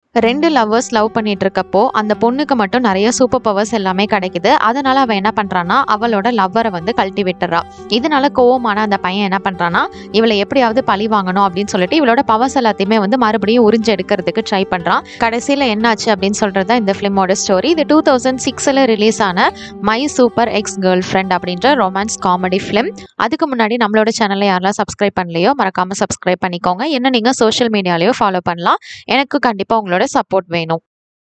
ரெண்டு lovers love பண்ணிட்டு இருக்கப்போ அந்த பொண்ணுக்கு மட்டும் நிறைய சூப்பர் பவர்ஸ் எல்லாமே கிடைக்குது அதனால அவ என்ன பண்றான்னா அவளோட லவ்வரை வந்து கழட்டி விட்டுறா இதனால கோவமான அந்த பையன் என்ன பண்றான்னா இவளை எப்படியாவது பழி வாங்கணும் அப்படின்னு சொல்லிட்டு இவளோட பவர்ஸ் எல்லாத்தையுமே வந்து மறுபடியும் உறிஞ்சு எடுக்கிறதுக்கு ட்ரை பண்றான் கடைசியில என்னாச்சு அப்படின்னு சொல்றது இந்த ஃபிலிமோட ஸ்டோரி இது டூ தௌசண்ட் சிக்ஸ்ல ரிலீஸ் ஆன my super ex girlfriend அப்படின்ற ரொமான்ஸ் காமெடி ஃபிலிம் அதுக்கு முன்னாடி நம்மளோட சேனலை யாரெல்லாம் சப்ஸ்கிரைப் பண்ணலையோ மறக்காம சப்ஸ்கிரைப் பண்ணிக்கோங்க என்ன நீங்க சோஷியல் மீடியாலயோ ஃபாலோ பண்ணலாம் எனக்கு கண்டிப்பா உங்களோட சப்போர்ட் வேணும்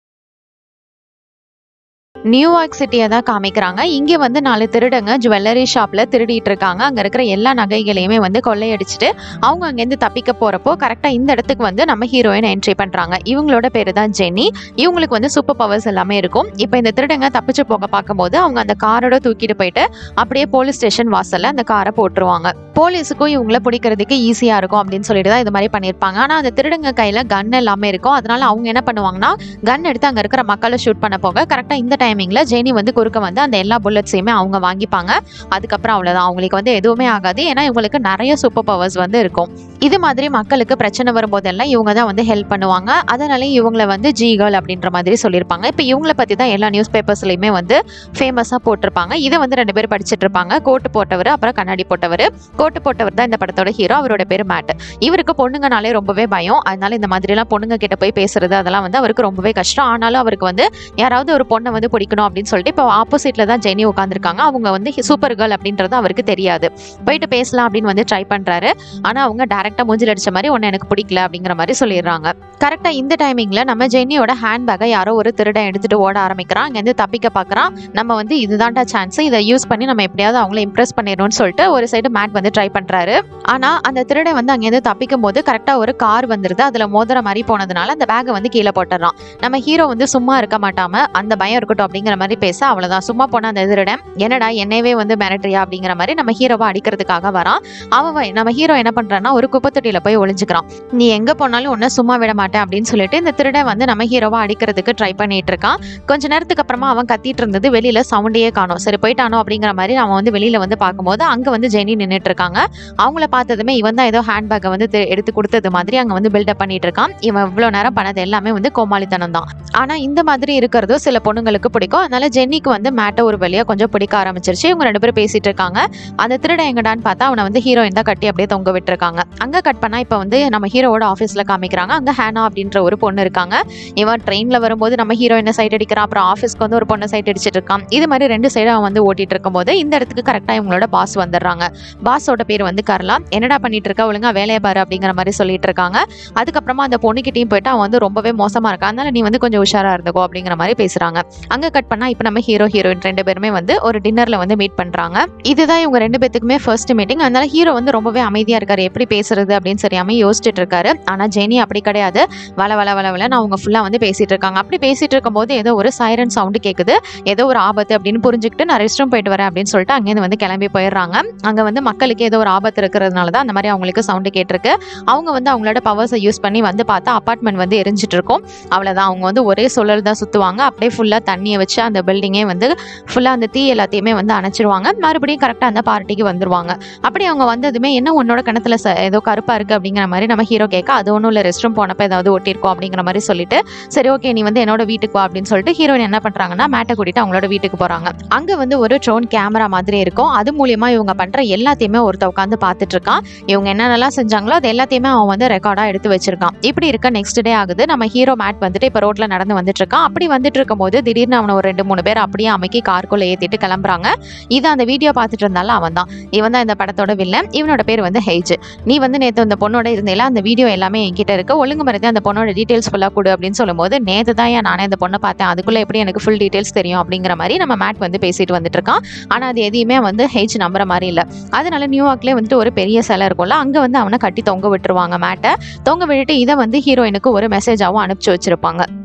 நியூயார்க் சிட்டியை தான் காமிக்கிறாங்க இங்கே வந்து நாலு திருடங்க ஜுவல்லரி ஷாப்ல திருடிட்டு இருக்காங்க அங்க இருக்கிற எல்லா நகைகளையுமே வந்து கொள்ளையடிச்சிட்டு அவங்க அங்கேருந்து தப்பிக்க போறப்போ கரெக்டா இந்த இடத்துக்கு வந்து நம்ம ஹீரோயின் என்ட்ரி பண்றாங்க இவங்களோட பேரு தான் ஜென்னி இவங்களுக்கு வந்து சூப்பர் பவர்ஸ் எல்லாமே இருக்கும் இப்போ இந்த திருடங்க தப்பிச்சு போக பார்க்கும்போது அவங்க அந்த காரோட தூக்கிட்டு போயிட்டு அப்படியே போலீஸ் ஸ்டேஷன் வாசல்ல அந்த காரை போட்டுருவாங்க போலீஸுக்கும் இவங்கள பிடிக்கிறதுக்கு ஈஸியா இருக்கும் அப்படின்னு சொல்லிட்டு தான் இது மாதிரி பண்ணியிருப்பாங்க ஆனா அந்த திருடங்க கையில கன் எல்லாமே இருக்கும் அதனால அவங்க என்ன பண்ணுவாங்கன்னா கன் எடுத்து அங்க இருக்கிற மக்களை ஷூட் பண்ண போக கரெக்டா இந்த டைமிங்ல ஜெனி வந்து குறுக்க வந்து அந்த எல்லா புல்லட்ஸையுமே அவங்க வாங்கிப்பாங்க அதுக்கப்புறம் அவ்வளவுதான் அவங்களுக்கு வந்து எதுவுமே ஆகாது ஏன்னா இவங்களுக்கு நிறைய சூப்பர் பவர்ஸ் வந்து இருக்கும் இது மாதிரி மக்களுக்கு பிரச்சனை வரும்போதெல்லாம் இவங்க தான் வந்து ஹெல்ப் பண்ணுவாங்க அதனால இவங்கள வந்து ஜி கேர்ள் அப்படின்ற மாதிரி சொல்லியிருப்பாங்க இப்போ இவங்கள பத்தி தான் எல்லா நியூஸ் பேப்பர்ஸ்லையுமே வந்து ஃபேமஸாக போட்டிருப்பாங்க இதை வந்து ரெண்டு பேர் படிச்சிட்டு இருப்பாங்க கோட்டு போட்டவர் அப்புறம் கண்ணாடி போட்டவர் கோட்டு போட்டவர் தான் இந்த படத்தோட ஹீரோ அவரோட பேர் மேட் இவருக்கு பொண்ணுங்கனாலே ரொம்பவே பயம் அதனால இந்த மாதிரிலாம் பொண்ணுங்க கிட்ட போய் பேசுறது அதெல்லாம் வந்து அவருக்கு ரொம்பவே கஷ்டம் ஆனாலும் அவருக்கு வந்து யாராவது ஒரு பொண்ணை வந்து பிடிக்கணும் அப்படின்னு சொல்லிட்டு இப்போ ஆப்போசிட்ல தான் ஜெனி உட்காந்துருக்காங்க அவங்க வந்து சூப்பர் கேர்ள் அப்படின்றது அவருக்கு தெரியாது போயிட்டு பேசலாம் அப்படின்னு வந்து ட்ரை பண்றாரு ஆனா அவங்க டேரக்டா மூஞ்சில் அடிச்ச மாதிரி ஒன்னு எனக்கு பிடிக்கல அப்படிங்கிற மாதிரி சொல்லிடுறாங்க கரெக்டா இந்த டைமிங்ல நம்ம ஜென்னியோட ஹேண்ட் பேக்கை யாரோ ஒரு திருடன் எடுத்துட்டு ஓட ஆரம்பிக்கிறான் அங்கேருந்து தப்பிக்க பார்க்கறான் நம்ம வந்து இதுதான்டா சான்ஸ் இதை யூஸ் பண்ணி நம்ம எப்படியாவது அவங்கள இம்ப்ரெஸ் பண்ணிடணும்னு சொல்லிட்டு ஒரு சைடு மேட் வந்து ட்ரை பண்றாரு ஆனா அந்த திருடன் வந்து அங்கேருந்து தப்பிக்கும் போது கரெக்டா ஒரு கார் வந்துருது அதுல மோதிர மாதிரி போனதுனால அந்த பேக்கை வந்து கீழே போட்டுறான் நம்ம ஹீரோ வந்து சும்மா இருக்க மாட்டாம அந்த பயம் இருக்கட்டும் அப்படிங்கிற மாதிரி பேச அவ்வளவுதான் சும்மா போன அந்த திருடன் என்னடா என்னவே வந்து மிரட்டுறியா அப்படிங்கிற மாதிரி நம்ம ஹீரோவை அடிக்கிறதுக்காக வரான் அவன் வ- நம்ம ஹீரோ என்ன பண்றான்னா ஒரு குப்பத்தொட்டியில போய் ஒளிஞ்சுக்கிறான் நீ எங்க போனாலும் உன்னை சும்மா விட மாட்டேன் அப்படின்னு சொல்லிட்டு இந்த திருடன் வந்து நம்ம ஹீரோவை அடிக்கிறதுக்கு ட்ரை பண்ணிட்டு இருக்கான் கொஞ்ச நேரத்துக்கு அப்புறமா அவன் கத்திட்டு இருந்தது வெளியில சவுண்டையே காணும் சரி போயிட்டானோ அப்படிங்கிற மாதிரி அவன் வந்து வெளியில வந்து பார்க்கும்போது அங்க வந்து ஜெனி நின்னுட்டு இருக்காங்க அவங்கள பார்த்ததுமே இவன் தான் ஏதோ ஹேண்ட் பேக்கை வந்து தெ- எடுத்து கொடுத்தது மாதிரி அங்க வந்து பில்டப் பண்ணிட்டு இருக்கான் இவன் இவ்வளவு நேரம் பண்ணது எல்லாமே வந்து கோமாளித்தனம் தான் ஆனா இந்த மாதிரி இருக்கிறதும் சில பொண்ணுங்களுக்கு பிடிக்கும் அதனால ஜென்னிக்கு வந்து மேட்டை ஒரு வழியா கொஞ்சம் பிடிக்க ஆரம்பிச்சிருச்சு இவங்க ரெண்டு பேரும் பேசிட்டு இருக்காங்க அந்த திருட எங்கடான்னு பார்த்தா அவனை வந்து ஹீரோயின் தான் கட்டி அப்படியே தொங்க விட்டுருக்காங்க அங்க கட் பண்ணா இப்போ வந்து நம்ம ஹீரோவோட ஆஃபீஸ்ல காமிக்கிறாங்க அங்க ஹேனா அப்படின்ற ஒரு பொண்ணு இருக்காங்க இவன் ட்ரெயின்ல வரும்போது நம்ம ஹீரோயினை சைட் அடிக்கிறான் அப்புறம் ஆஃபீஸ்க்கு வந்து ஒரு பொண்ணை சைட் அடிச்சிட்டு இருக்கான் இது மாதிரி ரெண்டு சைடு அவன் வந்து ஓட்டிட்டு இருக்கும்போது இந்த இடத்துக்கு கரெக்டா இவங்களோட பாஸ் வந்துடுறாங்க பாஸோட பேர் வந்து கர்லா என்னடா பண்ணிட்டு இருக்க ஒழுங்கா வேலையை பாரு அப்படிங்கிற மாதிரி சொல்லிட்டு இருக்காங்க அதுக்கப்புறமா அந்த பொண்ணுகிட்டயும் போயிட்டு அவன் வந்து ரொம்பவே மோசமா இருக்கான் அதனால நீ வந்து கொஞ்சம் உஷாரா இருந்துக்கோ அப்படிங்கிற மாதிரி பேசுறாங்க அங்க கட் பண்ணா இப்போ நம்ம ஹீரோ ஹீரோயின் ரெண்டு பேருமே வந்து ஒரு டின்னர்ல வந்து மீட் பண்றாங்க இதுதான் இவங்க ரெண்டு பேத்துக்குமே ஃபர்ஸ்ட் மீட்டிங் அதனால ஹீரோ வந்து ரொம்பவே அமைதியா இருக்காரு எப்படி பேசுறது அப்படின்னு தெரியாம யோசிச்சுட்டு இருக்காரு ஆனா ஜெனி அப்படி கிடையாது வள வள வள வளன்னு அவங்க ஃபுல்லா வந்து பேசிட்டு இருக்காங்க அப்படி பேசிட்டு இருக்கும்போது ஏதோ ஒரு சைரன் சவுண்டு கேக்குது ஏதோ ஒரு ஆபத்து அப்படின்னு புரிஞ்சுக்கிட்டு நான் ரெஸ்ட் ரூம் போயிட்டு வரேன் அப்படின்னு சொல்லிட்டு அங்கேருந்து வந்து கிளம்பி போயிடுறாங்க அங்க வந்து மக்களுக்கு ஏதோ ஒரு ஆபத்து இருக்கிறதுனால தான் அந்த மாதிரி அவங்களுக்கு சவுண்டு கேட்டிருக்கு அவங்க வந்து அவங்களோட பவர்ஸை யூஸ் பண்ணி வந்து பார்த்தா அபார்ட்மெண்ட் வந்து எரிஞ்சிட்டு இருக்கும் அவ்வளவுதான் அவங்க வந்து ஒரே சுழல் தான் சுத்துவாங்க அப்படியே ஃபுல்லா தண்ணியை வச்சு அந்த பில்டிங்கே வந்து ஃபுல்லா அந்த தீ எல்லாத்தையுமே வந்து அணைச்சிருவாங்க மறுபடியும் கரெக்டா அந்த பார்ட்டிக்கு வந்துருவாங்க அப்படி அவங்க வந்ததுமே என்ன உன்னோட கணத்துல ச- ஏதோ கருப்பா இருக்கு அப்படிங்கிற மாதிரி நம்ம ஹீரோ கேட்க அது ஒன்றும் இல்லை ரெஸ்ட் ரூம் போனப்ப ஏதாவது ஒட்டியிருக்கோம் அப்படிங்கிற மாதிரி சொல்லிட்டு சரி ஓகே நீ வந்து என்னோட வீட்டுக்கு வா அப்படின்னு சொல்லிட்டு ஹீரோயின் என்ன பண்றாங்கன்னா மேட்டை கூட்டிட்டு அவங்களோட வீட்டுக்கு போறாங்க அங்க வந்து ஒரு ட்ரோன் கேமரா மாதிரி இருக்கும் அது மூலியமா இவங்க பண்ற எல்லாத்தையுமே ஒருத்த உட்காந்து பார்த்துட்டு இருக்கான் இவங்க என்னென்னலாம் செஞ்சாங்களோ அது எல்லாத்தையுமே அவன் வந்து ரெக்கார்டா எடுத்து வச்சிருக்கான் இப்படி இருக்க நெக்ஸ்ட் டே ஆகுது நம்ம ஹீரோ மேட் வந்துட்டு இப்போ ரோட்ல நடந்து வந்துட்டு இருக்கான் அப்படி வந்துட்டு இருக்கும்போது திடீர்னு அவனை ஒரு ரெண்டு மூணு பேர் அப்படியே அமைக்கி கார்க்குள்ள ஏத்திட்டு கிளம்புறாங்க இது அந்த வீடியோ பார்த்துட்டு இருந்தாலும் அவன் தான் இவன் தான் இந்த படத்தோட வில்லன் இவனோட பேர் வந்து ஹெய்ஜ் நீ வந்து நேத்து அந்த பொண்ணோட இருந்தேல அந்த வீடியோ எல்லாமே என்கிட்ட இருக்கு ஒழுங்கு மரத்தை அந்த பொண்ணோட டீடைல்ஸ் ஃபுல்லா கொடு அப்படின்னு சொல்லும்போது நேத்து தான் ஏன் நானே அந்த பொண்ணை பார்த்தேன் அதுக்குள்ள எப்படி எனக்கு ஃபுல் டீடைல்ஸ் தெரியும் அப்படிங்கிற மாதிரி நம்ம மேட் வந்து பேசிட்டு வந்துட்டு இருக்கான் ஆனா அது எதையுமே வந்து ஹெய்ஜ் நம்புற மாதிரி இல்ல அதனால நியூயார்க்லேயே வந்துட்டு ஒரு பெரிய சிலை இருக்கும்ல அங்க வந்து அவனை கட்டி தொங்க விட்டுருவாங்க மேட்டை தொங்க விட்டுட்டு இதை வந்து ஹீரோயினுக்கு ஒரு மெசேஜாவும் அனுப்பிச்சு வச்சிருப்பாங்க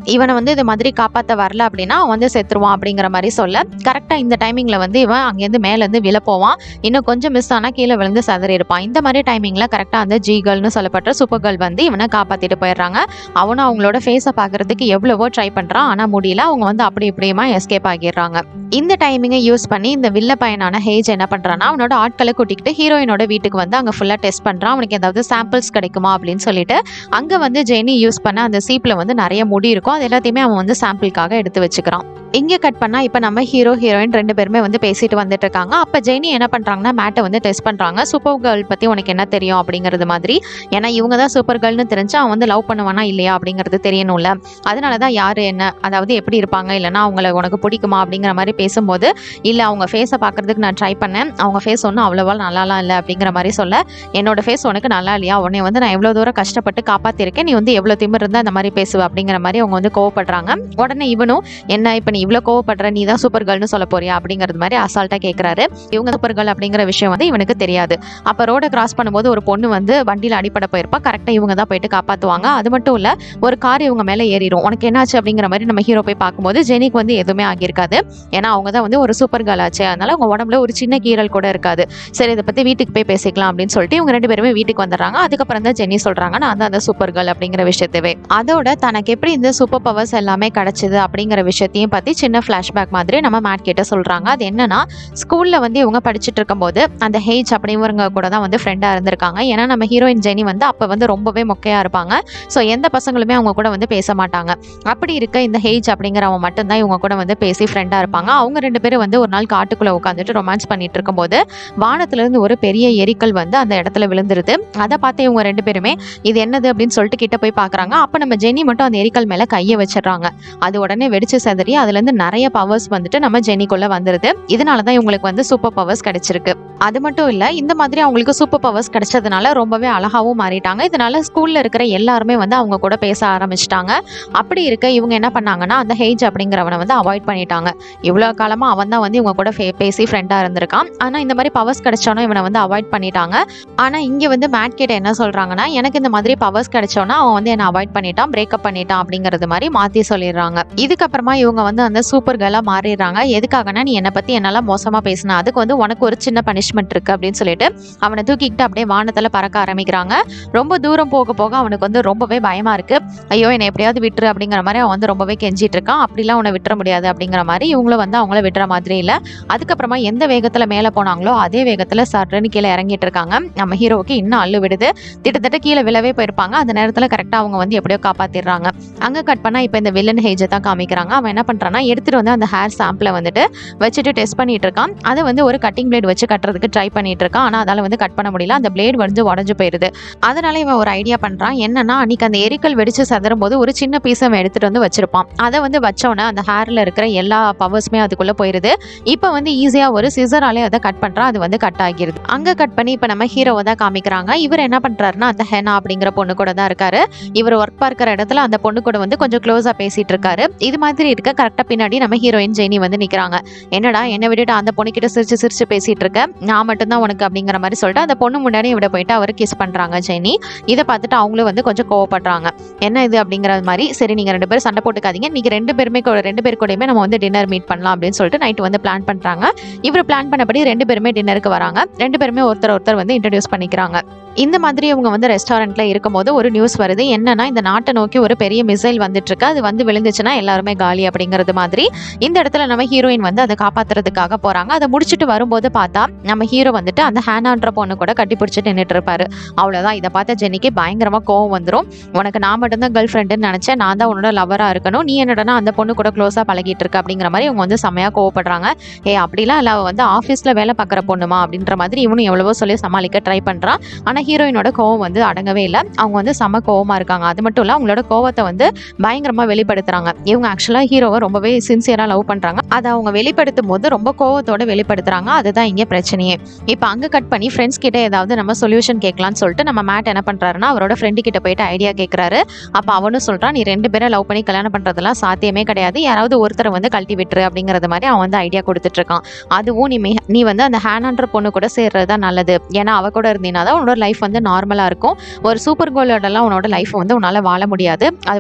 இவனை வந்து இது மாதிரி காப்பாற்ற வரல அப்படின்னா அவன் வந்து செத்துருவான் அப்படிங்கிற மாதிரி சொல்ல கரெக்டாக இந்த டைமிங்கில் வந்து இவன் அங்கேருந்து மேலேருந்து விழ போவான் இன்னும் கொஞ்சம் மிஸ் ஆனால் கீழே விழுந்து சதறி இருப்பான் இந்த மாதிரி டைமிங்கில் கரெக்டாக அந்த ஜி கேர்ள்னு சொல்லப்பட்ட சூப்பர் கேர்ள் வந்து இவனை காப்பாற்றிட்டு போயிடுறாங்க அவனும் அவங்களோட ஃபேஸை பார்க்கறதுக்கு எவ்வளவோ ட்ரை பண்ணுறான் ஆனால் முடியல அவங்க வந்து அப்படி இப்படியுமா எஸ்கேப் ஆகிடுறாங்க இந்த டைமிங்கை யூஸ் பண்ணி இந்த வில்ல பையனான ஹேஜ் என்ன பண்ணுறான்னா அவனோட ஆட்களை கூட்டிக்கிட்டு ஹீரோயினோட வீட்டுக்கு வந்து அங்கே ஃபுல்லாக டெஸ்ட் பண்ணுறான் அவனுக்கு ஏதாவது சாம்பிள்ஸ் கிடைக்குமா அப்படின்னு சொல்லிட்டு அங்கே வந்து ஜெனி யூஸ் பண்ண அந்த சீப்பில் வந்து நிறைய முடி இருக்கும் அது எல்லாத்தையுமே அவன் வந்து சாம்பிளுக்காக எடுத்து வச்சுக்கிறான் இங்கே கட் பண்ணால் இப்போ நம்ம ஹீரோ ஹீரோயின் ரெண்டு பேருமே வந்து பேசிட்டு வந்துட்டு இருக்காங்க அப்போ ஜெனி என்ன பண்ணுறாங்கன்னா மேட்டை வந்து டெஸ்ட் பண்ணுறாங்க சூப்பர் கேர்ள் பற்றி உனக்கு என்ன தெரியும் அப்படிங்கிறது மாதிரி ஏன்னா இவங்க தான் சூப்பர் கேர்ள்னு தெரிஞ்சு அவன் வந்து லவ் பண்ணுவானா இல்லையா அப்படிங்கிறது தெரியணும்ல அதனால தான் யார் என்ன அதாவது எப்படி இருப்பாங்க இல்லைனா அவங்கள உனக்கு பிடிக்குமா அப்படிங்கிற மாதிரி பேசும்போது இல்லை அவங்க ஃபேஸை பார்க்கறதுக்கு நான் ட்ரை பண்ணேன் அவங்க ஃபேஸ் ஒன்றும் அவ்வளோவா நல்லாலாம் இல்லை அப்படிங்கிற மாதிரி சொல்ல என்னோட ஃபேஸ் உனக்கு நல்லா இல்லையா உன்னை வந்து நான் எவ்வளோ தூரம் கஷ்டப்பட்டு காப்பாற்றிருக்கேன் நீ வந்து எவ்வளோ திமிர் இருந்தால் அந்த மாதிரி பேசுவ அப்படிங்கிற மாதிரி அவங்க வந்து கோவப்படுறாங்க உடனே இவனும் என்ன இப்போ நீ இவ்வளோ கோவப்படுற நீ தான் சூப்பர் கேர்ள்னு சொல்ல போறியா அப்படிங்கிறது மாதிரி அசால்ட்டாக கேட்குறாரு இவங்க சூப்பர் கேர்ள் அப்படிங்கிற விஷயம் வந்து இவனுக்கு தெரியாது அப்போ ரோடை கிராஸ் பண்ணும்போது ஒரு பொண்ணு வந்து வண்டியில் அடிப்பட போயிருப்பா கரெக்டாக இவங்க தான் போயிட்டு காப்பாற்றுவாங்க அது மட்டும் இல்லை ஒரு கார் இவங்க மேலே ஏறிடும் உனக்கு என்னாச்சு அப்படிங்கிற மாதிரி நம்ம ஹீரோ போய் பார்க்கும்போது ஜெனிக்கு வந்து எதுவுமே ஆகியிருக்காது ஏன்னா அவங்க தான் வந்து ஒரு சூப்பர் கேர்ள் ஆச்சு அதனால அவங்க உடம்புல ஒரு சின்ன கீரல் கூட இருக்காது சரி இதை பற்றி வீட்டுக்கு போய் பேசிக்கலாம் அப்படின்னு சொல்லிட்டு இவங்க ரெண்டு பேருமே வீட்டுக்கு வந்துடுறாங்க அதுக்கப்புறம் தான் ஜெனி சொல்கிறாங்க நான் தான் அந்த சூப்பர் கேர்ள் அப்படிங்கிற விஷயத்தவே அதோட தனக்கு எப்படி இந்த சூப்பர் பவர்ஸ் எல்லாமே கிடைச்சது அப்படிங்கிற விஷயத்தையும் பற்றி சின்ன ஃப்ளாஷ்பேக் மாதிரி நம்ம மேட் கிட்ட சொல்கிறாங்க அது என்னன்னா ஸ்கூலில் வந்து இவங்க படிச்சுட்டு இருக்கும்போது அந்த ஹேஜ் அப்படிங்கிறவங்க கூட தான் வந்து ஃப்ரெண்டாக இருந்திருக்காங்க ஏன்னா நம்ம ஹீரோயின் ஜெனி வந்து அப்போ வந்து ரொம்பவே மொக்கையாக இருப்பாங்க ஸோ எந்த பசங்களுமே அவங்க கூட வந்து பேச மாட்டாங்க அப்படி இருக்க இந்த ஹேஜ் அப்படிங்கிறவன் மட்டும்தான் இவங்க கூட வந்து பேசி ஃப்ரெண்டாக இருப்பாங்க அவங்க ரெண்டு பேரும் வந்து ஒரு நாள் காட்டுக்குள்ளே உட்காந்துட்டு ரொமான்ஸ் பண்ணிட்டு இருக்கும்போது வானத்துலேருந்து ஒரு பெரிய எரிக்கல் வந்து அந்த இடத்துல விழுந்துருது அதை பார்த்து இவங்க ரெண்டு பேருமே இது என்னது அப்படின்னு சொல்லிட்டு கிட்ட போய் பார்க்குறாங்க அப்போ நம்ம ஜெனி மட்டும் அந்த எரிக்கல் மேலே கையை வச்சிடுறாங்க அது உடனே வெடிச்சு செதறி அதுலேருந்து நிறைய பவர்ஸ் வந்துட்டு நம்ம ஜெனிக்குள்ளே வந்துருது இதனால தான் இவங்களுக்கு வந்து சூப்பர் பவர்ஸ் கிடைச்சிருக்கு அது மட்டும் இல்லை இந்த மாதிரி அவங்களுக்கு சூப்பர் பவர்ஸ் கிடைச்சதுனால ரொம்பவே அழகாவும் மாறிட்டாங்க இதனால ஸ்கூலில் இருக்கிற எல்லாருமே வந்து அவங்க கூட பேச ஆரம்பிச்சிட்டாங்க அப்படி இருக்க இவங்க என்ன பண்ணாங்கன்னா அந்த ஹேஜ் அப்படிங்கிறவனை வந்து அவாய்ட் பண்ணிட்டாங்க இவ்வளோ காலமாக அவன் தான் வந்து இவங்க கூட ஃபே- பேசி ஃப்ரெண்டாக இருந்திருக்கான் ஆனால் இந்த மாதிரி பவர்ஸ் கிடைச்சானோ இவனை வந்து அவாய்ட் பண்ணிட்டாங்க ஆனால் இங்கே வந்து மேட் கிட்ட என்ன சொல்கிறாங்கன்னா எனக்கு இந்த மாதிரி பவர்ஸ் கிடைச்சோன்னா அவன் வந்து என்னை அவாய்ட் பண்ணிட்டான் பிரேக்கப் பண்ணிட்டான் அப்படிங்கிறது மாதிரி மாற்றி சொல்லிடுறாங்க இதுக்கப்புறமா இவங்க வந்து அந்த சூப்பர் கேர்லாக மாறிடுறாங்க எதுக்காகனா நீ என்னை பற்றி என்னால் மோசமாக பேசின அதுக்கு வந்து உனக்கு ஒரு சின்ன பனிஷ்மெண்ட் இருக்குது அப்படின்னு சொல்லிட்டு அவனை தூக்கிக்கிட்டு அப்படியே வானத்தில் பறக்க ஆரம்பிக்கிறாங்க ரொம்ப தூரம் போக போக அவனுக்கு வந்து ரொம்பவே பயமாக இருக்குது ஐயோ என்னை எப்படியாவது விட்டுரு அப்படிங்கிற மாதிரி அவன் வந்து ரொம்பவே கெஞ்சிட்டு இருக்கான் அப்படிலாம் அவனை விட்டுற முடியாது அப்படிங்கிற மாதிரி இவங்களும் வந்து அவங்கள விட்டுற மாதிரி இல்லை அதுக்கப்புறமா எந்த வேகத்தில் மேலே போனாங்களோ அதே வேகத்தில் சர்ன்னு கீழே இறங்கிட்டு இருக்காங்க நம்ம ஹீரோவுக்கு இன்னும் அள்ளு விடுது கிட்டத்தட்ட கீழே விழவே போயிருப்பாங்க அந்த நேரத்தில் கரெக்டாக அவங்க வந்து எப்படியோ காப்பாற்றிடுறாங்க அங்கே கட் பண்ணால் இப்போ இந்த வில்லன் ஹேஜை தான் காமிக்கிறாங்க அவன் என்ன பண்ணுறான்னா எடுத்துகிட்டு வந்து அந்த ஹேர் சாம்பிளை வந்துட்டு வச்சுட்டு டெஸ்ட் பண்ணிட்டு இருக்கான் அதை வந்து ஒரு கட்டிங் பிளேட் வச்சு கட்டுறதுக்கு ட்ரை பண்ணிட்டு இருக்கான் ஆனால் அதால் வந்து கட் பண்ண முடியல அந்த பிளேட் வந்து உடஞ்சு போயிருது அதனால இவன் ஒரு ஐடியா பண்ணுறான் என்னன்னா அன்னைக்கு அந்த எரிக்கல் வெடிச்சு சதறும் போது ஒரு சின்ன பீஸை அவன் எடுத்துட்டு வந்து வச்சிருப்பான் அதை வந்து வச்சோன்னே அந்த ஹேரில் இருக்கிற எல்லா பவர்ஸுமே அதுக்குள்ளே போயிருது இப்போ வந்து ஈஸியாக ஒரு சிசராலே அதை கட் பண்ணுறான் அது வந்து கட் ஆகிருது அங்கே கட் பண்ணி இப்போ நம்ம ஹீரோவை தான் காமிக்கிறாங்க இவர் என்ன பண்ணுறாருன்னா அந்த ஹெனா அப்படிங்கிற பொண்ணு கூட தான் இருக்காரு இவர் ஒர்க் பார்க்குற இடத்துல அந்த பொண்ணு கூட வந்து கொஞ்சம் க்ளோஸாக பேசிட்டு இருக்காரு இது மாதிரி இருக்க கரெக்டாக பின்னாடி நம்ம ஹீரோயின் ஜெனி வந்து நிற்கிறாங்க என்னடா என்னை விட்டுட்டு அந்த பொண்ணுக்கிட்ட சிரிச்சு சிரிச்சு பேசிட்டு இருக்க நான் மட்டும்தான் உனக்கு அப்படிங்கிற மாதிரி சொல்லிட்டு அந்த பொண்ணு முன்னாடி விட போயிட்டு அவர் கிஸ் பண்ணுறாங்க ஜெனி இதை பார்த்துட்டு அவங்களும் வந்து கொஞ்சம் கோவப்படுறாங்க என்ன இது அப்படிங்கிற மாதிரி சரி நீங்கள் ரெண்டு பேரும் சண்டை போட்டுக்காதீங்க நீங்கள் ரெண்டு பேருமே கூட- ரெண்டு பேர் கூடயுமே நம்ம வந்து டின்னர் மீட் பண்ணலாம் அப்படின்னு சொல்லிட்டு நைட் வந்து பிளான் பண்ணுறாங்க இவர் பிளான் பண்ணபடி ரெண்டு பேருமே டின்னருக்கு வராங்க ரெண்டு பேருமே ஒருத்தர் ஒருத்தர் வந்து இன்ட்ரடியூஸ் பண்ணிக்கிறாங்க இந்த மாதிரி இவங்க வந்து ரெஸ்டாரண்ட்ல இருக்கும்போது ஒரு நியூஸ் வருது என்னன்னா இந்த நாட்டை நோக்கி ஒரு பெரிய மிசைல் வந்துட்டு இருக்கு அது வந்து விழுந்துச்சுன்னா எல்லாருமே காலி அப்படிங்கிறது மாதிரி இந்த இடத்துல நம்ம ஹீரோயின் வந்து அதை காப்பாத்துறதுக்காக போறாங்க அதை முடிச்சுட்டு வரும்போது பார்த்தா நம்ம ஹீரோ வந்துட்டு அந்த ஹேனான்ற பொண்ணு கூட கட்டி பிடிச்சிட்டு நின்றுட்டு இருப்பாரு அவ்வளவுதான் இதை பார்த்த ஜென்னிக்கு பயங்கரமா கோவம் வந்துடும் உனக்கு நான் மட்டும்தான் கேர்ள் ஃப்ரெண்டுன்னு நினைச்சேன் நான் தான் உன்னோட லவரா இருக்கணும் நீ என்னடனா அந்த பொண்ணு கூட க்ளோஸா பழகிட்டு இருக்க அப்படிங்கிற மாதிரி இவங்க வந்து செமையா கோவப்படுறாங்க ஏ அப்படிலாம் இல்லை அவ வந்து ஆஃபீஸில் வேலை பார்க்குற பொண்ணுமா அப்படின்ற மாதிரி இவனும் எவ்வளவோ சொல்லி சமாளிக்க ட்ரை பண்ணுறான் ஆனால் ஹீரோயினோட கோவம் வந்து அடங்கவே இல்லை அவங்க வந்து செம கோவமாக இருக்காங்க அது மட்டும் இல்லை அவங்களோட கோவத்தை வந்து பயங்கரமாக வெளிப்படுத்துறாங்க இவங்க ஆக்சுவலாக ஹீரோவை ரொம்பவே சின்சியராக லவ் பண்ணுறாங்க அதை அவங்க வெளிப்படுத்தும் போது ரொம்ப கோவத்தோட வெளிப்படுத்துறாங்க அதுதான் இங்கே பிரச்சனையே இப்போ அங்கே கட் பண்ணி ஃப்ரெண்ட்ஸ் கிட்ட ஏதாவது நம்ம சொல்யூஷன் கேட்கலாம்னு சொல்லிட்டு நம்ம மேட் என்ன பண்ணுறாருன்னா அவரோட ஃப்ரெண்டு கிட்ட போயிட்டு ஐடியா கேட்குறாரு அப்போ அவனும் சொல்கிறான் நீ ரெண்டு பேரை லவ் பண்ணி கல்யாணம் பண்ணுறதெல்லாம் சாத்தியமே கிடையாது யாராவது ஒருத்தரை வந்து கழட்டி விட்டுரு அப்படிங்கிறது மாதிரி அவன் வந்து ஐடியா கொடுத்துட்டு இருக்கான் அதுவும் நீ மே- நீ வந்து அந்த ஹேனான்ற பொண்ணு கூட சேர்றது தான் நல்லது ஏன்னா அவ கூட இருந்தீங்கன்னா தான் உன்னோட லைஃப் வந்து நார்மலாக இருக்கும் ஒரு சூப்பர் கோலோடலாம் உன்னோட லைஃப் வந்து உன்னால் வாழ முடியாது அது வந்து ரொம்பவே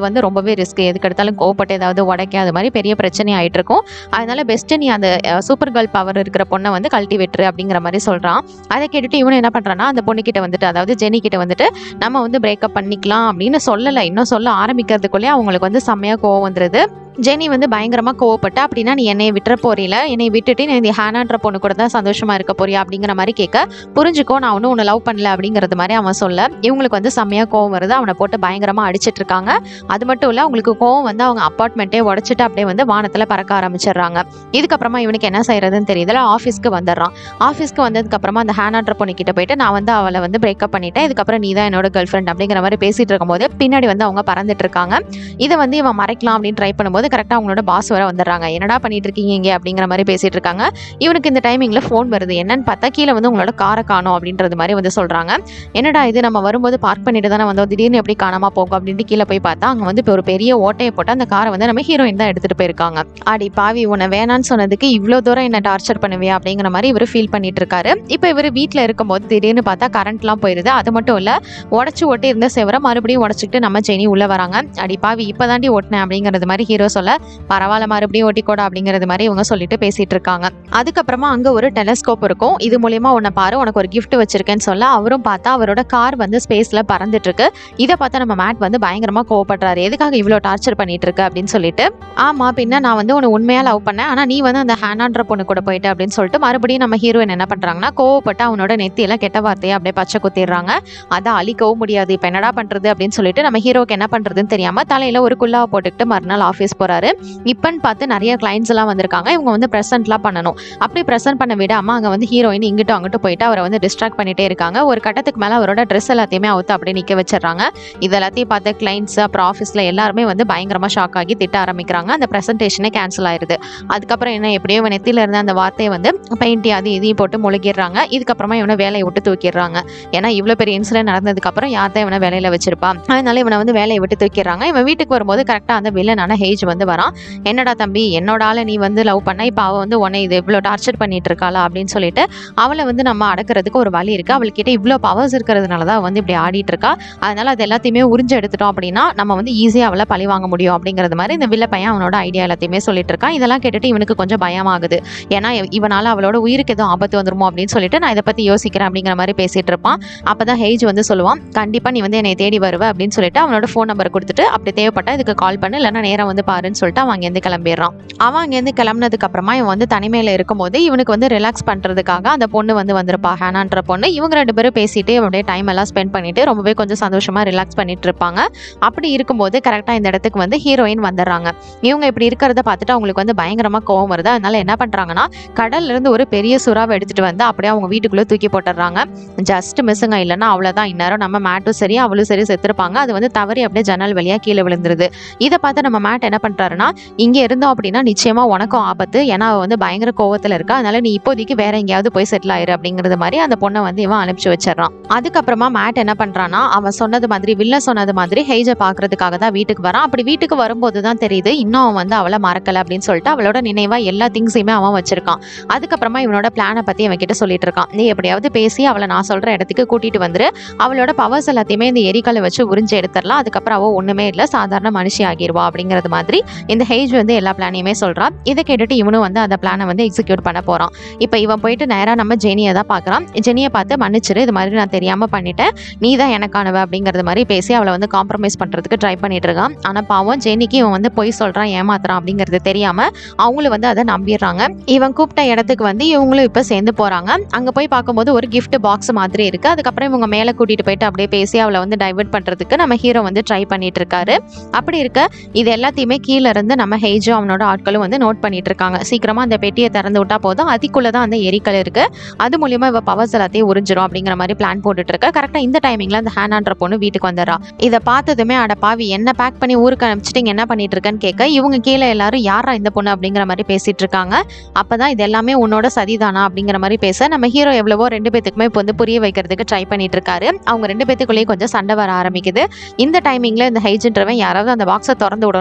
ரொம்பவே ரிஸ்க் எதுக்கு எடுத்தாலும் கோவப்பட்டு ஏதாவது உடைக்க அது மாதிரி பெரிய பிரச்சனை ஆயிட்டு இருக்கும் அதனால பெஸ்ட்டு நீ அந்த சூப்பர் கேர்ள் பவர் இருக்கிற பொண்ணை வந்து கழட்டி விட்டுரு அப்படிங்கிற மாதிரி சொல்கிறான் அதை கேட்டுட்டு இவனு என்ன பண்ணுறான்னா அந்த பொண்ணுக்கிட்ட வந்துட்டு அதாவது ஜெனி கிட்ட வந்துட்டு நம்ம வந்து பிரேக்கப் பண்ணிக்கலாம் அப்படின்னு சொல்லலை இன்னும் சொல்ல ஆரம்பிக்கிறதுக்குள்ளே அவங்களுக்கு வந்து செம்மையாக கோவம் வந்துடுது ஜெனி வந்து பயங்கரமாக கோவப்பட்டு அப்படின்னா நீ என்னை விட்டுற போறீல என்னை விட்டுட்டு நீ இந்த ஹேனான்ற பொண்ணு கூட தான் சந்தோஷமா இருக்க போறியா அப்படிங்கிற மாதிரி கேட்க புரிஞ்சுக்கோ நான் ஒன்றும் உன்னை லவ் பண்ணல அப்படிங்கிறது மாதிரி அவன் சொல்ல இவங்களுக்கு வந்து செம்மையாக கோவம் வருது அவனை போட்டு பயங்கரமாக அடிச்சிட்டு இருக்காங்க அது மட்டும் இல்லை அவங்களுக்கு கோவம் வந்து அவங்க அப்பார்ட்மெண்ட்டே உடச்சிட்டு அப்படியே வந்து வானத்தில் பறக்க ஆரம்பிச்சிடுறாங்க இதுக்கப்புறமா இவனுக்கு என்ன செய்யறதுன்னு தெரியல ஆஃபீஸ்க்கு வந்துடுறான் ஆஃபீஸ்க்கு வந்ததுக்கு அப்புறமா அந்த ஹேனான்ற பொண்ணு கிட்ட போயிட்டு நான் வந்து அவளை வந்து பிரேக்கப் பண்ணிட்டேன் இதுக்கப்புறம் நீ தான் என்னோட கேர்ள் ஃப்ரெண்ட் அப்படிங்கிற மாதிரி பேசிட்டு இருக்கும்போது பின்னாடி வந்து அவங்க பறந்துட்டு இருக்காங்க இதை வந்து இவன் மறைக்கலாம் அப்படின்னு ட்ரை பண்ணும்போது கரெக்டாக அவங்களோட பாஸ் வர வந்துடுறாங்க என்னடா பண்ணிட்டு இருக்கீங்க இங்கே அப்படிங்கிற மாதிரி பேசிட்டு இருக்காங்க இவனுக்கு இந்த டைமிங்கில் ஃபோன் வருது என்னன்னு பார்த்தா கீழே வந்து உங்களோட காரை காணும் அப்படின்றது மாதிரி வந்து சொல்கிறாங்க என்னடா இது நம்ம வரும்போது பார்க் பண்ணிட்டு தானே வந்தோம் திடீர்னு எப்படி காணாம போகும் அப்படின்ட்டு கீழே போய் பார்த்தா அங்கே வந்து இப்போ ஒரு பெரிய ஓட்டையை போட்டு அந்த காரை வந்து நம்ம ஹீரோயின் தான் எடுத்துகிட்டு போயிருக்காங்க அடி பாவி உன்னை வேணான்னு சொன்னதுக்கு இவ்வளோ தூரம் என்ன டார்ச்சர் பண்ணுவியா அப்படிங்கிற மாதிரி இவர் ஃபீல் பண்ணிட்டு இருக்காரு இப்போ இவர் வீட்டில் இருக்கும்போது திடீர்னு பார்த்தா கரண்ட்லாம் போயிருது அது மட்டும் இல்லை உடச்சி ஒட்டி இருந்த செவரை மறுபடியும் உடச்சிக்கிட்டு நம்ம ஜெனி உள்ள வராங்க அடி பாவி இப்போ தாண்டி ஓட்டினேன் அப்படிங்கிறது மாதிரி ஹீரோ சொல்ல பரவாயில்ல மறுபடியும் ஓட்டிக்கோடா அப்படிங்கிறது மாதிரி இவங்க சொல்லிட்டு பேசிட்டு இருக்காங்க அதுக்கப்புறமா அங்கே ஒரு டெலஸ்கோப் இருக்கும் இது மூலியமா உன்னை பாரு உனக்கு ஒரு gift வச்சிருக்கேன்னு சொல்ல அவரும் பார்த்தா அவரோட கார் வந்து ஸ்பேஸில் பறந்துட்டு இருக்கு இதை பார்த்தா நம்ம மேட் வந்து பயங்கரமாக கோவப்படுறாரு எதுக்காக இவ்வளோ டார்ச்சர் பண்ணிட்டு இருக்கு அப்படின்னு சொல்லிட்டு ஆமா பின்ன நான் வந்து உன்னை உண்மையாக லவ் பண்ணேன் ஆனால் நீ வந்து அந்த ஹேனான்ற பொண்ணு கூட போயிட்டு அப்படின்னு சொல்லிட்டு மறுபடியும் நம்ம ஹீரோயின் என்ன பண்ணுறாங்கன்னா கோவப்பட்டு அவனோட நெத்தியில கெட்ட வார்த்தையை அப்படியே பச்சை குத்திடுறாங்க அதை அழிக்கவும் முடியாது இப்போ என்னடா பண்ணுறது அப்படின்னு சொல்லிட்டு நம்ம ஹீரோக்கு என்ன பண்ணுறதுன்னு தெரியாமல் தலையில் ஒரு குல்லாவை போட்டுக்கிட்டு மறுநாள் ஆஃபீஸ் போகிறாரு இப்போன்னு பார்த்து நிறைய கிளைண்ட்ஸ் எல்லாம் வந்திருக்காங்க இவங்க வந்து ப்ரெசென்ட்லாம் பண்ணணும் அப்படி ப்ரெசென்ட் பண்ண விடாமல் அங்கே வந்து ஹீரோயின் இங்கிட்டும் அங்கிட்டும் போயிட்டு அவரை வந்து டிஸ்ட்ராக்ட் பண்ணிட்டே இருக்காங்க ஒரு கட்டத்துக்கு மேலே அவரோட ட்ரெஸ் எல்லாத்தையுமே அவுத்து அப்படியே நிற்க வச்சிடுறாங்க இது எல்லாத்தையும் பார்த்த கிளைண்ட்ஸ் அப்புறம் ஆஃபீஸில் எல்லாருமே வந்து பயங்கரமாக ஷாக் ஆகி திட்ட ஆரம்பிக்கிறாங்க அந்த ப்ரெசன்டேஷனே கேன்சல் ஆயிருது அதுக்கப்புறம் என்ன எப்படியோ இவன் நெத்தியில இருந்த அந்த வார்த்தையை வந்து பெயிண்டி அது இதையும் போட்டு முழுகிடுறாங்க இதுக்கப்புறமா இவனை வேலையை விட்டு தூக்கிடுறாங்க ஏன்னா இவ்வளோ பெரிய இன்சிடென்ட் நடந்ததுக்கப்புறம் யார் தான் இவனை வேலையில் வச்சிருப்பா அதனால இவனை வந்து வேலையை விட்டு தூக்கிடுறாங்க இவன் வீட்டுக்கு வரும்போது கரெக்டாக அந்த வில்லனான ஹேஜ் வந்து வரான் என்னடா தம்பி என்னோட ஆளை நீ வந்து லவ் பண்ண இப்போ அவள் வந்து உன்னை இது இவ்வளோ டார்ச்சர் பண்ணிட்டு இருக்காளா அப்படின்னு சொல்லிட்டு அவளை வந்து நம்ம அடக்கிறதுக்கு ஒரு வழி இருக்கு அவள்கிட்ட இவ்வளோ பவர்ஸ் இருக்கிறதுனால தான் அவ வந்து இப்படி ஆடிட்டு இருக்கா அதனால அது எல்லாத்தையுமே உறிஞ்சு எடுத்துட்டோம் அப்படின்னா நம்ம வந்து ஈஸியாக அவளை பழி வாங்க முடியும் அப்படிங்கிறது மாதிரி இந்த வில்ல பையன் அவனோட ஐடியா எல்லாத்தையுமே சொல்லிட்டு இருக்கான் இதெல்லாம் கேட்டுட்டு இவனுக்கு கொஞ்சம் பயமாகுது ஏன்னா இவ- இவனால அவளோட உயிருக்கு எதுவும் ஆபத்து வந்துருமோ அப்படின்னு சொல்லிட்டு நான் இதை பத்தி யோசிக்கிறேன் அப்படிங்கிற மாதிரி பேசிட்டு இருப்பான் அப்பதான் ஹேஜ் வந்து சொல்லுவான் கண்டிப்பா நீ வந்து என்னை தேடி வருவ அப்படின்னு சொல்லிட்டு அவனோட ஃபோன் நம்பர் கொடுத்துட்டு அப்படி தேவைப்பட்டா இதுக்கு கால் பண்ணு இல்லைன்னா நேரம் வந்து பாருன்னு சொல்லிட்டு அவன் அங்கேருந்து கிளம்பிடுறான் அவன் அங்கேருந்து கிளம்புனதுக்கு அப்புறமா இவன் வந்து தனிமையில இருக்கும்போது இவனுக்கு வந்து ரிலாக்ஸ் பண்றதுக்காக அந்த பொண்ணு வந்து வந்திருப்பா ஹேனான்ற பொண்ணு இவங்க ரெண்டு பேரும் பேசிட்டு அப்படியே டைம் எல்லாம் ஸ்பெண்ட் பண்ணிட்டு ரொம்பவே கொஞ்சம் சந்தோஷமா ரிலாக்ஸ் பண்ணிட்டு இருப்பாங்க அப்படி இருக்கும்போது கரெக்டாக இந்த இடத்துக்கு வந்து ஹீரோயின் வந்துடுறாங்க இவங்க இப்படி இருக்கிறத பார்த்துட்டு அவங்களுக்கு வந்து பயங்கரமாக கோவம் வருது அதனால என்ன பண்ணுறாங்கன்னா கடல்ல இருந்து ஒரு பெரிய சுறாவை எடுத்துட்டு வந்து அப்படியே அவங்க வீட்டுக்குள்ளே தூக்கி போட்டுடுறாங்க ஜஸ்ட் மிஸ்ஸுங்க இல்லைன்னா அவ்வளோதான் இந்நேரம் நம்ம மேட்டும் சரி அவளும் சரி செத்துருப்பாங்க அது வந்து தவறி அப்படியே ஜன்னல் வழியாக கீழே விழுந்துருது இதை பார்த்து நம்ம மேட் என்ன பண்ணுறாருன்னா இங்கே இருந்தோம் அப்படின்னா நிச்சயமா உனக்கும் ஆபத்து ஏன்னா அவ வந்து பயங்கர கோவத்தில் இருக்கா அதனால நீ இப்போதைக்கு வேற எங்கேயாவது போய் செட்டில் ஆயிரு அப்படிங்கிறது மாதிரி அந்த பொண்ணை வந்து இவன் அனுப்பிச்சு வச்சிடறான் அதுக்கப்புறமா மேட் என்ன பண்றான்னா அவன் சொன்னது மாதிரி வில்ல சொன்னது மாதிரி ஹெய்ஜை பார்க்கறதுக்காக தான் வீட்டுக்கு வரான் அப்படி வீட்டுக்கு வரும்போது தான் தெரியுது இன்னும் அவன் வந்து அவளை மறக்கல அப்படின்னு சொல்லிட்டு அவளோட நினைவா எல்லா திங்ஸையுமே அவன் வச்சிருக்கான் அதுக்கப்புறமா இவனோட பிளானை பத்தி அவன் கிட்ட சொல்லிட்டு இருக்கான் நீ எப்படியாவது பேசி அவளை நான் சொல்ற இடத்துக்கு கூட்டிட்டு வந்துரு அவளோட பவர்ஸ் எல்லாத்தையுமே இந்த எரிக்கலை வச்சு உறிஞ்சு எடுத்துடலாம் அதுக்கப்புறம் அவ ஒண்ணுமே இல்லை சாதாரண மனுஷி ஆகிருவா அப்படிங்கிறது மாதிரி இந்த ஹேஜ் வந்து எல்லா பிளானையுமே சொல்றான் இதை கேட்டுட்டு இவனும் வந்து அந்த பிளானை வந்து எக்ஸிக்யூட் பண்ண போறான் இப்போ இவன் போயிட்டு நேரா நம்ம ஜெனியை தான் பார்க்கறான் ஜெனியை பார்த்து மன்னிச்சிரு இது மாதிரி நான் தெரியாம பண்ணிட்டேன் நீ தான் எனக்கானவ அப்படிங்கிறது மாதிரி பேசி அவளை வந்து காம்ப்ரமைஸ் பண்றதுக்கு ட்ரை பண்ணிட்டு இருக்கான் ஆனா பாவம் ஜெனிக்கு இவன் வந்து பொய் சொல்றான் ஏமாத்துறான் அப்படிங்கிறது தெரியாம அவங்களும் வந்து அதை நம்பிடுறாங்க இவன் கூப்பிட்ட இடத்துக்கு வந்து இவங்களும் இப்போ சேர்ந்து போறாங்க அங்க போய் பார்க்கும்போது ஒரு gift பாக்ஸ் மாதிரி இருக்கு அதுக்கப்புறம் இவங்க மேலே கூட்டிட்டு போயிட்டு அப்படியே பேசி அவளை வந்து டைவர்ட் பண்றதுக்கு நம்ம ஹீரோ வந்து ட்ரை பண்ணிட்டு இருக்காரு அப்படி இருக்க இது எல்லாத்தையுமே கீழ இருந்து நம்ம ஹெய்ஜும் அவனோட ஆட்களும் வந்து நோட் பண்ணிட்டு இருக்காங்க சீக்கிரமா அந்த பெட்டியை திறந்து விட்டா போதும் அதுக்குள்ள தான் அந்த எரிக்கல் இருக்கு அது மூலியமா இவ பவர்ஸ் எல்லாத்தையும் உறிஞ்சிரும் அப்படிங்கிற மாதிரி பிளான் போட்டுட்டு இருக்க கரெக்டா இந்த டைமிங்ல அந்த ஹேனான்ற பொண்ணு வீட்டுக்கு வந்துடுறா இதை பார்த்ததுமே அட பாவி என்ன பேக் பண்ணி ஊருக்கு அனுப்பிச்சிட்டு இங்க என்ன பண்ணிட்டு இருக்கேன்னு கேட்க இவங்க கீழே எல்லாரும் யாரா இந்த பொண்ணு அப்படிங்கிற மாதிரி பேசிட்டு இருக்காங்க அப்பதான் இது எல்லாமே உன்னோட சதிதானா அப்படிங்கிற மாதிரி பேச நம்ம ஹீரோ எவ்வளவோ ரெண்டு பேத்துக்குமே இப்போ வந்து புரிய வைக்கிறதுக்கு ட்ரை பண்ணிட்டு இருக்காரு அவங்க ரெண்டு பேத்துக்குள்ளேயே கொஞ்சம் சண்டை வர ஆரம்பிக்குது இந்த டைமிங்ல இந்த ஹைஜென்ட்ரவன் யாராவது அந்த பாக்ஸை திறந்து விடணும் அப்படின்னு சொல்லிட்டு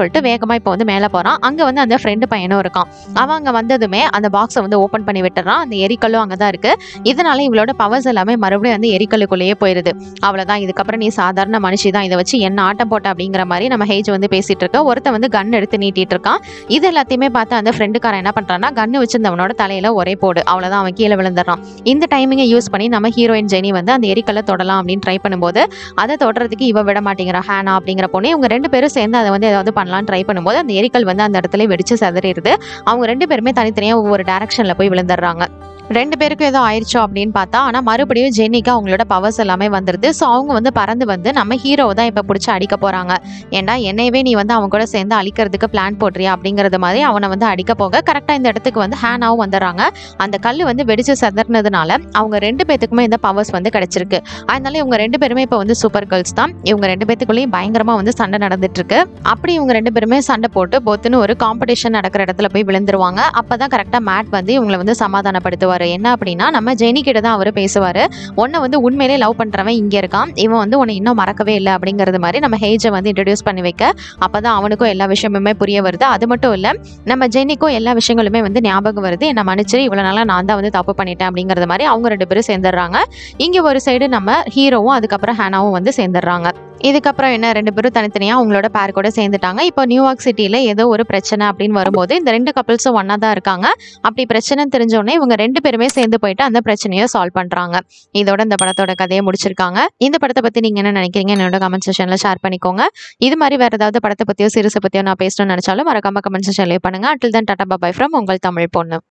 சொல்லிட்டு வேகமா இப்போ வந்து மேலே போறான் அங்க வந்து அந்த ஃப்ரெண்டு பையனும் இருக்கான் அவன் அங்க வந்ததுமே அந்த பாக்ஸை வந்து ஓப்பன் பண்ணி விட்டுறான் அந்த எரிக்கல்லும் அங்கதான் இருக்கு இதனால இவளோட பவர்ஸ் எல்லாமே மறுபடியும் வந்து எரிக்கல்லுக்குள்ளேயே போயிருது அவ்வளவுதான் இதுக்கப்புறம் நீ சாதாரண மனுஷி தான் இதை வச்சு என்ன ஆட்டம் போட்ட அப்படிங்கிற மாதிரி நம்ம ஹேஜ் வந்து பேசிட்டு இருக்க ஒருத்தன் வந்து கன் எடுத்து நீட்டிட்டு இருக்கான் இது எல்லாத்தையுமே பார்த்து அந்த ஃப்ரெண்டுக்காரன் என்ன பண்றான்னா கன்னு வச்சிருந்தவனோட தலையில ஒரே போடு அவ்வளவுதான் அவன் கீழே விழுந்துடுறான் இந்த டைமிங்கை யூஸ் பண்ணி நம்ம ஹீரோயின் ஜெனி வந்து அந்த எரிக்கல்லை தொடலாம் அப்படின்னு ட்ரை பண்ணும்போது அதை தொடறதுக்கு இவ விட மாட்டேங்கிறா ஹேனா அப்படிங்கிற பொண்ணு இவங்க ரெண்டு பேரும் சேர்ந்து அதை வந்து ஏதாவது பண்ணலாம்னு ட்ரை பண்ணும்போது அந்த எரிக்கல் வந்து அந்த இடத்துல வெடிச்சு செதறிடுது அவங்க ரெண்டு பேருமே தனித்தனியா ஒவ்வொரு டைரக்ஷன்ல போய் விழுந்துடுறாங்க ரெண்டு பேருக்கும் ஏதோ ஆயிடுச்சோ அப்படின்னு பார்த்தா ஆனால் மறுபடியும் ஜென்னிக்கு அவங்களோட பவர்ஸ் எல்லாமே வந்துடுது ஸோ அவங்க வந்து பறந்து வந்து நம்ம ஹீரோவை தான் இப்போ பிடிச்சி அடிக்க போகிறாங்க ஏன்னா என்னையவே நீ வந்து அவங்க கூட சேர்ந்து அழிக்கிறதுக்கு பிளான் போடுறியா அப்படிங்கிறது மாதிரி அவனை வந்து அடிக்க போக கரெக்டாக இந்த இடத்துக்கு வந்து ஹேனாவும் வந்துடுறாங்க அந்த கல் வந்து வெடிச்சு செதறினதுனால அவங்க ரெண்டு பேத்துக்குமே இந்த பவர்ஸ் வந்து கிடைச்சிருக்கு அதனால இவங்க ரெண்டு பேருமே இப்போ வந்து சூப்பர் கேர்ள்ஸ் தான் இவங்க ரெண்டு பேத்துக்குள்ளேயும் பயங்கரமாக வந்து சண்டை நடந்துட்டு இருக்கு அப்படி இவங்க ரெண்டு பேருமே சண்டை போட்டு பொத்துன்னு ஒரு காம்படிஷன் நடக்கிற இடத்துல போய் விழுந்துருவாங்க அப்பதான் கரெக்டாக மேட் வந்து இவங்களை வந்து சமாதானப்படுத்துவார் என்ன அப்படின்னா நம்ம ஜெனி கிட்ட தான் அவர் பேசுவார் உன்னை வந்து உண்மையிலே லவ் பண்ணுறவன் இங்கே இருக்கான் இவன் வந்து உன்னை இன்னும் மறக்கவே இல்லை அப்படிங்கிறது மாதிரி நம்ம ஹேஜை வந்து இன்ட்ரடியூஸ் பண்ணி வைக்க அப்பதான் அவனுக்கும் எல்லா விஷயமுமே புரிய வருது அது மட்டும் இல்லை நம்ம ஜெனிக்கும் எல்லா விஷயங்களுமே வந்து ஞாபகம் வருது என்ன மன்னிச்சிரு இவ்வளோ நாளாக நான் தான் வந்து தப்பு பண்ணிட்டேன் அப்படிங்கிறது மாதிரி அவங்க ரெண்டு பேரும் சேர்ந்துடுறாங்க இங்கே ஒரு சைடு நம்ம ஹீரோவும் அதுக்கப்புறம் ஹேனாவும் வந்து சேர்ந்துடுறாங்க இதுக்கப்புறம் என்ன ரெண்டு பேரும் தனித்தனியாக அவங்களோட பேர் கூட சேர்ந்துட்டாங்க இப்போ நியூயார்க் சிட்டியில் ஏதோ ஒரு பிரச்சனை அப்படின்னு வரும்போது இந்த ரெண்டு கப்பல்ஸும் ஒன்றா தான் இருக்காங்க அப்படி பிரச்சனை தெரிஞ்சோடனே இவங்க ரெண்டு பேருமே சேர்ந்து போயிட்டு அந்த பிரச்சனையை சால்வ் பண்ணுறாங்க இதோட இந்த படத்தோட கதையை முடிச்சிருக்காங்க இந்த படத்தை பற்றி நீங்கள் என்ன நினைக்கிறீங்க என்னோட கமெண்ட் செஷனில் ஷேர் பண்ணிக்கோங்க இது மாதிரி வேறு ஏதாவது படத்தை பற்றியோ சீரிஸை பற்றியோ நான் பேசணும்னு நினச்சாலும் மறக்காம கமெண்ட் செஷன் லீவ் பண்ணுங்க அட்டில் தன் டாட்டா பாய் ஃப்ரம் உங்கள் தமிழ் பொண்ணு